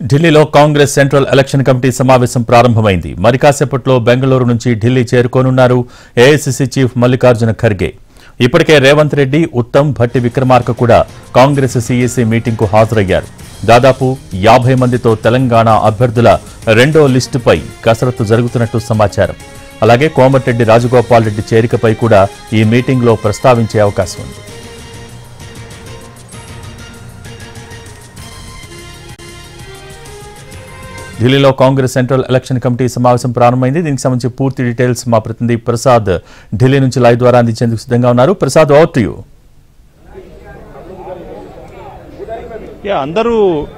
ఢిల్లీలో Congress central election committee సమావేశం ప్రారంభమైంది మరి కాసేపట్లో బెంగళూరు నుంచి ఢిల్లీ చేరుకోనున్నారు ఏఐసిసి చీఫ్ మల్లికార్జున ఖర్గే ఇప్పటికే రేవంత్ రెడ్డి ఉత్తమ్ భట్టి విక్రమార్క కూడా కాంగ్రెస్ సీఈసీ మీటింగ్కు హాజరయ్యారు దాదాపు యాభై మందితో తెలంగాణ అభ్యర్థుల రెండో లిస్టుపై కసరత్తు జరుగుతున్నట్టు సమాచారం అలాగే కోమటిరెడ్డి రాజగోపాల్ రెడ్డి చేరికపై కూడా ఈ మీటింగ్లో ప్రస్తావించే అవకాశం ఉంది ఢిల్లీలో కాంగ్రెస్ సెంట్రల్ ఎలక్షన్ కమిటీ సమావేశం ప్రారంభమైంది దీనికి సంబంధించి పూర్తి డీటెయిల్స్ మా ప్రతినిధి ప్రసాద్ ఢిల్లీ నుంచి లైవ్ ద్వారా అందించేందుకు సిద్ధంగా ఉన్నారు ప్రసాద్ ఓవర్ టు యూ యా అందరూ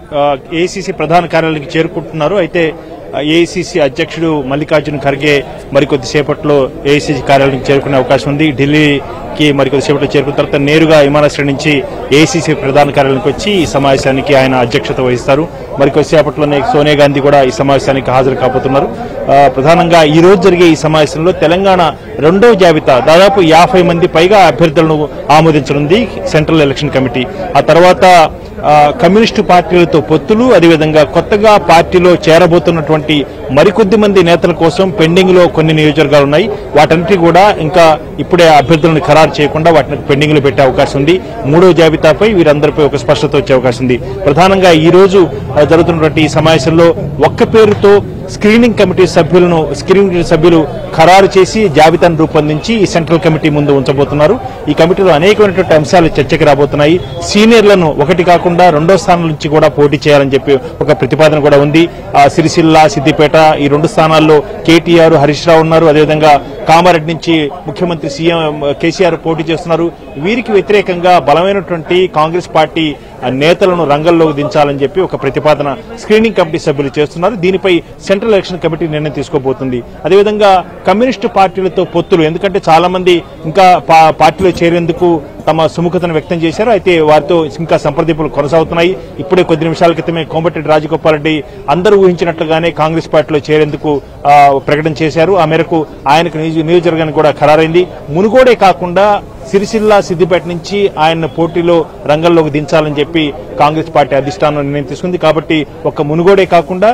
ఏఐసిసి ప్రధాన కార్యాలయానికి చేరుకుంటున్నారు అయితే ఏఐసిసి అధ్యక్షుడు మల్లికార్జున ఖర్గే మరికొద్ది సేపట్లో ఏఐసిసి కార్యాలయానికి చేరుకునే అవకాశం ఉంది ఢిల్లీకి మరికొద్ది సేపట్లో చేరుకున్న తర్వాత నేరుగా విమానాశ్రయం నుంచి ఏఐసిసి ప్రధాన కార్యాలయానికి వచ్చి ఈ సమావేశానికి ఆయన అధ్యక్షత వహిస్తారు మరికొద్ది సేపట్లోనే సోనియా గాంధీ కూడా ఈ సమావేశానికి హాజరు కాబోతున్నారు ఆ, ప్రధానంగా ఈ రోజు జరిగే ఈ సమావేశంలో తెలంగాణ రెండవ జాబితా దాదాపు యాభై మంది పైగా అభ్యర్థులను ఆమోదించనుంది సెంట్రల్ ఎలక్షన్ కమిటీ ఆ తర్వాత ఆ, కమ్యూనిస్టు పార్టీలతో పొత్తులు అదేవిధంగా కొత్తగా పార్టీలో చేరబోతున్నటువంటి మరికొద్ది మంది నేతల కోసం పెండింగ్ లో కొన్ని నియోజకవర్గాలు ఉన్నాయి వాటన్నిటి కూడా ఇంకా ఇప్పుడే అభ్యర్థులను ఖరారు చేయకుండా వాటిని పెండింగ్ లో పెట్టే అవకాశం ఉంది మూడో జాబితాపై వీరందరిపై ఒక స్పష్టత వచ్చే అవకాశం ఉంది ప్రధానంగా ఈ రోజు ఆ, జరుగుతున్నటువంటి ఈ సమావేశంలో ఒక్క పేరుతో స్క్రీనింగ్ కమిటీ సభ్యులను స్క్రీనింగ్ కమిటీ సభ్యులు ఖరారు చేసి జాబితాను రూపొందించి ఈ సెంట్రల్ కమిటీ ముందు ఉంచబోతున్నారు ఈ కమిటీలో అనేకమైనటువంటి అంశాలు చర్చకి రాబోతున్నాయి సీనియర్లను ఒకటి కాకుండా రెండో స్థానం నుంచి కూడా పోటీ చేయాలని చెప్పి ఒక ప్రతిపాదన కూడా ఉంది ఆ సిరిసిల్ల సిద్దిపేట ఈ రెండు స్థానాల్లో కేటీఆర్ హరీష్ రావు ఉన్నారు అదేవిధంగా కామారెడ్డి నుంచి ముఖ్యమంత్రి సీఎం కేసీఆర్ పోటీ చేస్తున్నారు వీరికి వ్యతిరేకంగా బలమైనటువంటి కాంగ్రెస్ పార్టీ ఆ నేతలను రంగంలోకి దించాలని చెప్పి ఒక ప్రతిపాదన స్క్రీనింగ్ కమిటీ సభ్యులు చేస్తున్నారు దీనిపై సెంట్రల్ ఎలక్షన్ కమిటీ నిర్ణయం తీసుకోబోతుంది అదేవిధంగా కమ్యూనిస్టు పార్టీలతో పొత్తులు ఎందుకంటే చాలా మంది ఇంకా పా- పార్టీలో చేరేందుకు తమ సుముఖతను వ్యక్తం చేశారు అయితే వారితో ఇంకా సంప్రదింపులు కొనసాగుతున్నాయి ఇప్పుడే కొద్ది నిమిషాల క్రితమే కోమటిరెడ్డి రాజగోపాల్ రెడ్డి అందరూ ఊహించినట్లుగానే కాంగ్రెస్ పార్టీలో చేరేందుకు ఆ, ప్రకటన చేశారు ఆ మేరకు ఆయనకు నియోజ- నియోజకవర్గానికి కూడా ఖరారైంది మునుగోడే కాకుండా సిరిసిల్ల సిద్దిపేట నుంచి ఆయన పోటీలో రంగంలోకి దించాలని చెప్పి కాంగ్రెస్ పార్టీ అధిష్టానం నిర్ణయం తీసుకుంది కాబట్టి ఒక్క మునుగోడే కాకుండా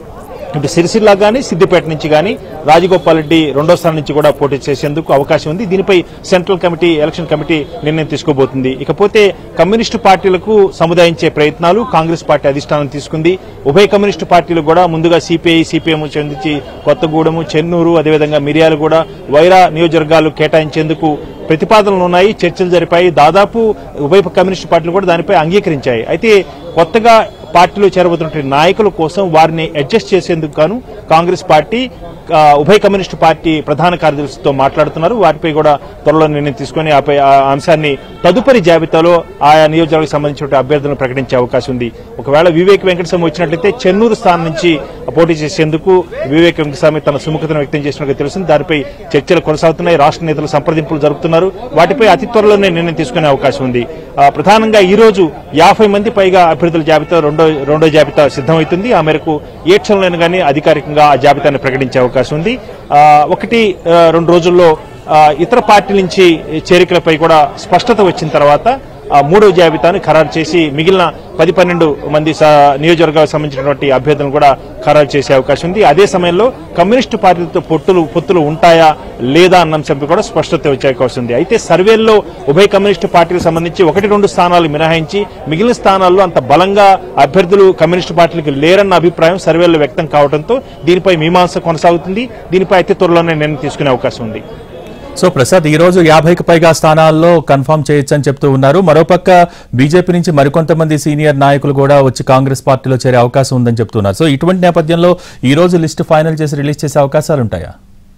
ఇటు సిరిసిల్ల గానీ సిద్దిపేట నుంచి గానీ రాజగోపాల్ రెడ్డి రెండో స్థానం నుంచి కూడా పోటీ చేసేందుకు అవకాశం ఉంది దీనిపై సెంట్రల్ కమిటీ ఎలక్షన్ కమిటీ నిర్ణయం తీసుకోబోతుంది ఇకపోతే కమ్యూనిస్టు పార్టీలకు సముదాయించే ప్రయత్నాలు కాంగ్రెస్ పార్టీ అధిష్టానం తీసుకుంది ఉభయ కమ్యూనిస్టు పార్టీలు కూడా ముందుగా సిపిఐ సిపిఎం చెందించి కొత్తగూడెము చెన్నూరు అదేవిధంగా మిర్యాలు కూడా వైరా నియోజకవర్గాలు కేటాయించేందుకు ప్రతిపాదనలు ఉన్నాయి చర్చలు జరిపాయి దాదాపు ఉభయ కమ్యూనిస్టు పార్టీలు కూడా దానిపై అంగీకరించాయి అయితే కొత్తగా పార్టీలో చేరబోతున్నటువంటి నాయకుల కోసం వారిని అడ్జస్ట్ చేసేందుకు గాను కాంగ్రెస్ పార్టీ ఆ, ఉభయ కమ్యూనిస్టు పార్టీ ప్రధాన కార్యదర్శితో మాట్లాడుతున్నారు వాటిపై కూడా త్వరలో నిర్ణయం తీసుకుని ఆపై ఆ అంశాన్ని తదుపరి జాబితాలో ఆయా నియోజకవర్గాలకు సంబంధించిన అభ్యర్థులను ప్రకటించే అవకాశం ఉంది ఒకవేళ వివేక్ వెంకటస్వామి వచ్చినట్లయితే చెన్నూరు స్థానం నుంచి పోటీ చేసేందుకు వివేక్ వెంకటస్వామి తన సుముఖతను వ్యక్తం చేసినట్టు తెలుస్తుంది దానిపై చర్చలు కొనసాగుతున్నాయి రాష్ట్ర నేతలు సంప్రదింపులు జరుపుతున్నారు వాటిపై అతి త్వరలోనే నిర్ణయం తీసుకునే అవకాశం ఉంది ఆ, ప్రధానంగా ఈ రోజు యాభై మంది పైగా అభ్యర్థుల జాబితా రెండో రెండో జాబితా సిద్దమవుతుంది ఆ మేరకు ఏ క్షణంలోనూ కానీ అధికారికంగా ఆ జాబితాను ప్రకటించే అవకాశం ఉంది ఆ, ఒకటి ఆ, రెండు రోజుల్లో ఆ, ఇతర పార్టీల నుంచి చేరికలపై కూడా స్పష్టత వచ్చిన తర్వాత ఆ మూడో జాబితాను ఖరారు చేసి మిగిలిన పది పన్నెండు మంది స- నియోజకవర్గాలకు సంబంధించినటువంటి అభ్యర్థులను కూడా ఖరారు చేసే అవకాశం ఉంది అదే సమయంలో కమ్యూనిస్టు పార్టీలతో పొత్తులు పొత్తులు ఉంటాయా లేదా అన్న అంశంపై కూడా స్పష్టత వచ్చే అవకాశం ఉంది అయితే సర్వేల్లో ఉభయ కమ్యూనిస్టు పార్టీలకు సంబంధించి ఒకటి రెండు స్థానాలు మినహాయించి మిగిలిన స్థానాల్లో అంత బలంగా అభ్యర్థులు కమ్యూనిస్టు పార్టీలకు లేరన్న అభిప్రాయం సర్వేల్లో వ్యక్తం కావడంతో దీనిపై మీమాంస కొనసాగుతుంది దీనిపై అతి త్వరలోనే నిర్ణయం తీసుకునే అవకాశం ఉంది సో ప్రసాద్ ఈ రోజు యాభైకి పైగా స్థానాల్లో కన్ఫర్మ్ చేయొచ్చని చెప్తూ ఉన్నారు మరోపక్క బీజేపీ నుంచి మరికొంతమంది సీనియర్ నాయకులు కూడా వచ్చి కాంగ్రెస్ పార్టీలో చేరే అవకాశం ఉందని చెప్తున్నారు సో ఇటువంటి నేపథ్యంలో ఈ రోజు లిస్టు ఫైనల్ చేసి రిలీజ్ చేసే అవకాశాలు ఉంటాయా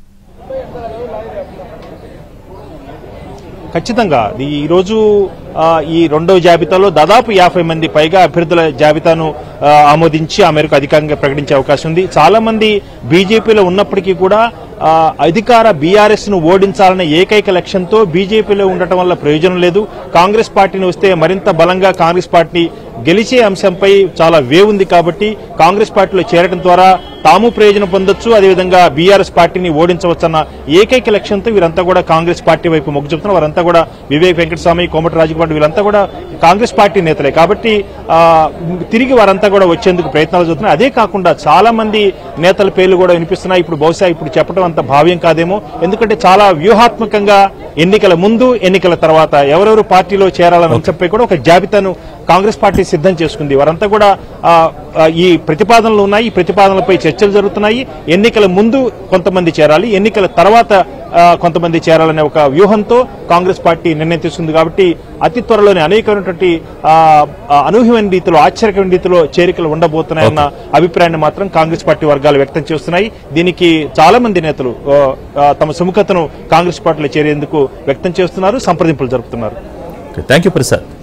ఖచ్చితంగా ఈ రోజు ఆ, ఈ రెండవ జాబితాలో దాదాపు యాభై మంది పైగా అభ్యర్థుల జాబితాను ఆ, ఆమోదించి ఆ మేరకు అధికారంగా ప్రకటించే అవకాశం ఉంది చాలా మంది బీజేపీలో ఉన్నప్పటికీ కూడా ఆ, అధికార బీఆర్ఎస్ ను ఓడించాలనే ఏకైక లక్ష్యంతో బీజేపీలో ఉండటం వల్ల ప్రయోజనం లేదు కాంగ్రెస్ పార్టీని వస్తే మరింత బలంగా కాంగ్రెస్ పార్టీ గెలిచే అంశంపై చాలా వే ఉంది కాబట్టి కాంగ్రెస్ పార్టీలో చేరడం ద్వారా తాము ప్రయోజనం పొందొచ్చు అదేవిధంగా బీఆర్ఎస్ పార్టీని ఓడించవచ్చన్న ఏకైక లక్ష్యంతో వీరంతా కూడా కాంగ్రెస్ పార్టీ వైపు మొగ్గు చూపుతున్నారు వారంతా కూడా వివేక్ వెంకటస్వామి కోమటి రాజగోపాల్ వీళ్ళంతా కూడా కాంగ్రెస్ పార్టీ నేతలే కాబట్టి ఆ, తిరిగి వారంతా కూడా వచ్చేందుకు ప్రయత్నాలు జరుగుతున్నాయి అదే కాకుండా చాలా మంది నేతల పేర్లు కూడా వినిపిస్తున్నాయి ఇప్పుడు బహుశా ఇప్పుడు చెప్పడం అంత భావ్యం కాదేమో ఎందుకంటే చాలా వ్యూహాత్మకంగా ఎన్నికల ముందు ఎన్నికల తర్వాత ఎవరెవరు పార్టీలో చేరాలని అంశంపై కూడా ఒక జాబితాను కాంగ్రెస్ పార్టీ సిద్ధం చేసుకుంది వారంతా కూడా ఆ, ఆ, ఈ ప్రతిపాదనలు ఉన్నాయి ఈ ప్రతిపాదనలపై చర్చలు జరుగుతున్నాయి ఎన్నికల ముందు కొంతమంది చేరాలి ఎన్నికల తర్వాత ఆ, కొంతమంది చేరాలనే ఒక వ్యూహంతో కాంగ్రెస్ పార్టీ నిర్ణయం తీసుకుంది కాబట్టి అతి త్వరలోనే అనేకమైనటువంటి ఆ, ఆ, అనూహ్యమైన రీతిలో ఆశ్చర్యకరమైన రీతిలో చేరికలు ఉండబోతున్నాయన్న అభిప్రాయాన్ని మాత్రం కాంగ్రెస్ పార్టీ వర్గాలు వ్యక్తం చేస్తున్నాయి దీనికి చాలా మంది నేతలు ఆ, ఆ, తమ సుముఖతను కాంగ్రెస్ పార్టీలో చేరేందుకు వ్యక్తం చేస్తున్నారు సంప్రదింపులు జరుపుతున్నారు థ్యాంక్ యూ ప్రసాద్